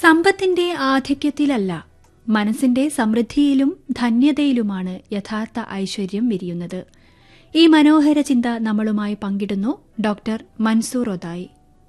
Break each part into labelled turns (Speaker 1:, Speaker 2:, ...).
Speaker 1: സമ്പത്തിന്റെ ആധിക്യത്തിലല്ല മനസ്സിന്റെ സമൃദ്ധിയിലും ധന്യതയിലുമാണ് യഥാർത്ഥ ഐശ്വര്യം വിരിയുന്നത് ഈ മനോഹര ചിന്ത നമ്മളുമായി പങ്കിടുന്നു ഡോക്ടർ മൻസൂർ ഒതായി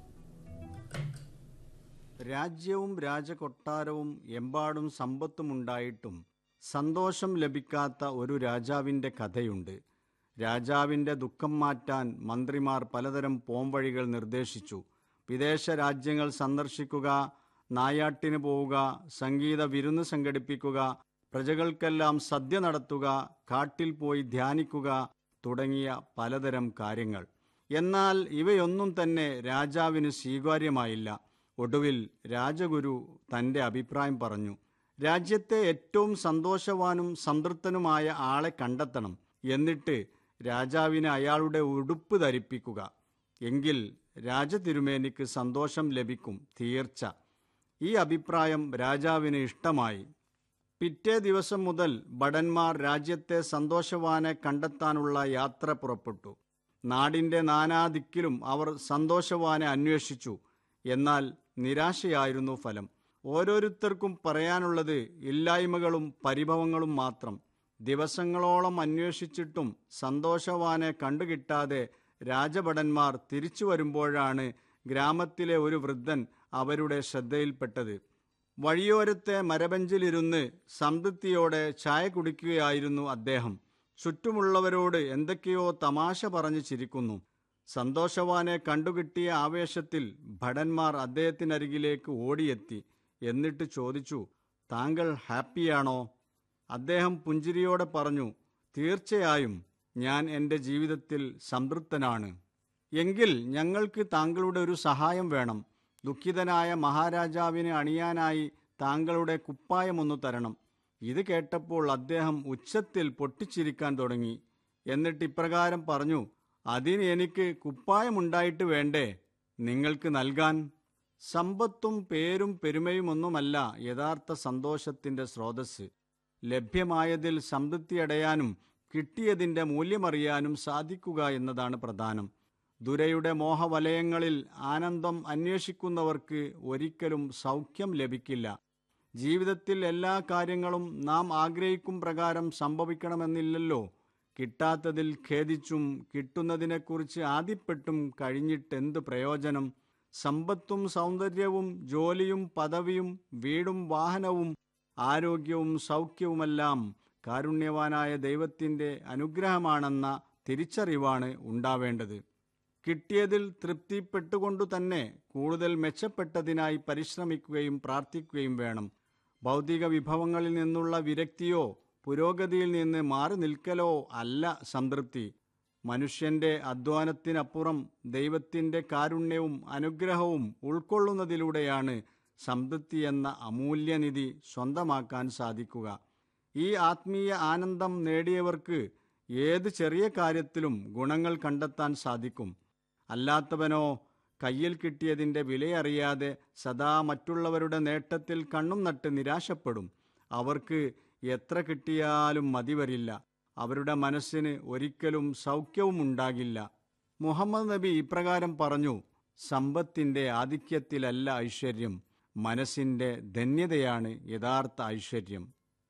Speaker 2: രാജ്യവും രാജകൊട്ടാരവും എമ്പാടും സമ്പത്തുമുണ്ടായിട്ടും സന്തോഷം ലഭിക്കാത്ത ഒരു രാജാവിൻ്റെ കഥയുണ്ട് രാജാവിൻ്റെ ദുഃഖം മാറ്റാൻ മന്ത്രിമാർ പലതരം പോംവഴികൾ നിർദ്ദേശിച്ചു വിദേശ രാജ്യങ്ങൾ സന്ദർശിക്കുക നായാട്ടിന് പോവുക സംഗീത വിരുന്ന് സംഘടിപ്പിക്കുക പ്രജകൾക്കെല്ലാം സദ്യ നടത്തുക കാട്ടിൽ പോയി ധ്യാനിക്കുക തുടങ്ങിയ പലതരം കാര്യങ്ങൾ എന്നാൽ ഇവയൊന്നും തന്നെ രാജാവിന് സ്വീകാര്യമായില്ല ഒടുവിൽ രാജഗുരു തന്റെ അഭിപ്രായം പറഞ്ഞു രാജ്യത്തെ ഏറ്റവും സന്തോഷവാനും സംതൃപ്തനുമായ ആളെ കണ്ടെത്തണം എന്നിട്ട് രാജാവിന് അയാളുടെ ഉടുപ്പ് ധരിപ്പിക്കുക എങ്കിൽ രാജതിരുമേനിക്ക് സന്തോഷം ലഭിക്കും തീർച്ച ഈ അഭിപ്രായം രാജാവിന് ഇഷ്ടമായി പിറ്റേ ദിവസം മുതൽ ഭടന്മാർ രാജ്യത്തെ സന്തോഷവാനെ കണ്ടെത്താനുള്ള യാത്ര പുറപ്പെട്ടു നാടിന്റെ നാനാദിക്കിലും അവർ സന്തോഷവാനെ അന്വേഷിച്ചു എന്നാൽ നിരാശയായിരുന്നു ഫലം ഓരോരുത്തർക്കും പറയാനുള്ളത് ഇല്ലായ്മകളും പരിഭവങ്ങളും മാത്രം ദിവസങ്ങളോളം അന്വേഷിച്ചിട്ടും സന്തോഷവാനെ കണ്ടുകിട്ടാതെ രാജഭടന്മാർ തിരിച്ചു വരുമ്പോഴാണ് ഗ്രാമത്തിലെ ഒരു വൃദ്ധൻ അവരുടെ ശ്രദ്ധയിൽപ്പെട്ടത് വഴിയോരത്തെ മരബഞ്ചിലിരുന്ന് സംതൃപ്തിയോടെ ചായ കുടിക്കുകയായിരുന്നു അദ്ദേഹം ചുറ്റുമുള്ളവരോട് എന്തൊക്കെയോ തമാശ പറഞ്ഞു ചിരിക്കുന്നു സന്തോഷവാനെ കണ്ടുകിട്ടിയ ആവേശത്തിൽ ഭടന്മാർ അദ്ദേഹത്തിനരികിലേക്ക് ഓടിയെത്തി എന്നിട്ട് ചോദിച്ചു താങ്കൾ ഹാപ്പിയാണോ അദ്ദേഹം പുഞ്ചിരിയോടെ പറഞ്ഞു തീർച്ചയായും ഞാൻ എൻ്റെ ജീവിതത്തിൽ സംതൃപ്തനാണ് എങ്കിൽ ഞങ്ങൾക്ക് താങ്കളുടെ ഒരു സഹായം വേണം ദുഃഖിതനായ മഹാരാജാവിനെ അണിയാനായി താങ്കളുടെ കുപ്പായമൊന്നു തരണം ഇത് കേട്ടപ്പോൾ അദ്ദേഹം ഉച്ചത്തിൽ പൊട്ടിച്ചിരിക്കാൻ തുടങ്ങി എന്നിട്ട് ഇപ്രകാരം പറഞ്ഞു അതിന് എനിക്ക് കുപ്പായമുണ്ടായിട്ട് വേണ്ടേ നിങ്ങൾക്ക് നൽകാൻ സമ്പത്തും പേരും പെരുമയുമൊന്നുമല്ല യഥാർത്ഥ സന്തോഷത്തിന്റെ സ്രോതസ് ലഭ്യമായതിൽ സംതൃപ്തിയടയാനും കിട്ടിയതിന്റെ മൂല്യമറിയാനും സാധിക്കുക എന്നതാണ് പ്രധാനം ദുരയുടെ മോഹവലയങ്ങളിൽ ആനന്ദം അന്വേഷിക്കുന്നവർക്ക് ഒരിക്കലും സൗഖ്യം ലഭിക്കില്ല ജീവിതത്തിൽ എല്ലാ കാര്യങ്ങളും നാം ആഗ്രഹിക്കും പ്രകാരം സംഭവിക്കണമെന്നില്ലല്ലോ കിട്ടാത്തതിൽ ഖേദിച്ചും കിട്ടുന്നതിനെക്കുറിച്ച് ആദ്യപ്പെട്ടും കഴിഞ്ഞിട്ടെന്ത് പ്രയോജനം സമ്പത്തും സൗന്ദര്യവും ജോലിയും പദവിയും വീടും വാഹനവും ആരോഗ്യവും സൗഖ്യവുമെല്ലാം കാരുണ്യവാനായ ദൈവത്തിൻ്റെ അനുഗ്രഹമാണെന്ന തിരിച്ചറിവാണ് ഉണ്ടാവേണ്ടത് കിട്ടിയതിൽ തൃപ്തിപ്പെട്ടുകൊണ്ടു തന്നെ കൂടുതൽ മെച്ചപ്പെട്ടതിനായി പരിശ്രമിക്കുകയും പ്രാർത്ഥിക്കുകയും വേണം ഭൗതിക വിഭവങ്ങളിൽ നിന്നുള്ള വിരക്തിയോ പുരോഗതിയിൽ നിന്ന് മാറി നിൽക്കലോ അല്ല സംതൃപ്തി മനുഷ്യന്റെ അധ്വാനത്തിനപ്പുറം ദൈവത്തിൻ്റെ കാരുണ്യവും അനുഗ്രഹവും ഉൾക്കൊള്ളുന്നതിലൂടെയാണ് സംതൃപ്തി എന്ന അമൂല്യനിധി സ്വന്തമാക്കാൻ സാധിക്കുക ഈ ആത്മീയ ആനന്ദം നേടിയവർക്ക് ഏത് ചെറിയ കാര്യത്തിലും ഗുണങ്ങൾ കണ്ടെത്താൻ സാധിക്കും അല്ലാത്തവനോ കയ്യിൽ കിട്ടിയതിൻ്റെ വിലയറിയാതെ സദാ മറ്റുള്ളവരുടെ നേട്ടത്തിൽ കണ്ണും നട്ട് നിരാശപ്പെടും അവർക്ക് എത്ര കിട്ടിയാലും മതിവരില്ല അവരുടെ മനസ്സിന് ഒരിക്കലും സൗഖ്യവും ഉണ്ടാകില്ല മുഹമ്മദ് നബി ഇപ്രകാരം പറഞ്ഞു സമ്പത്തിൻ്റെ ആധിക്യത്തിലല്ല ഐശ്വര്യം മനസ്സിൻ്റെ ധന്യതയാണ് യഥാർത്ഥ ഐശ്വര്യം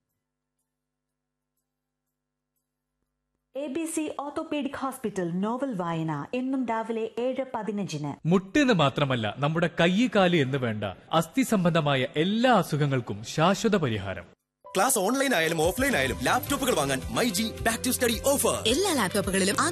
Speaker 3: A B C orthopaedic hospital novel വായന എന്നും രാവിലെ ഏഴ് പതിനഞ്ചിന്
Speaker 4: മുട്ടെന്ന് മാത്രമല്ല നമ്മുടെ കൈ കാല് എന്ന് വേണ്ട അസ്ഥി സംബന്ധമായ എല്ലാ അസുഖങ്ങൾക്കും ശാശ്വത പരിഹാരം
Speaker 5: ക്ലാസ് ഓൺലൈൻ ആയാലും ഓഫ്ലൈൻ ആയാലും ലാപ്ടോപ്പുകൾ വാങ്ങാൻ my G back to study offer
Speaker 6: എല്ലാ ലാപ്ടോപ്പുകളിലും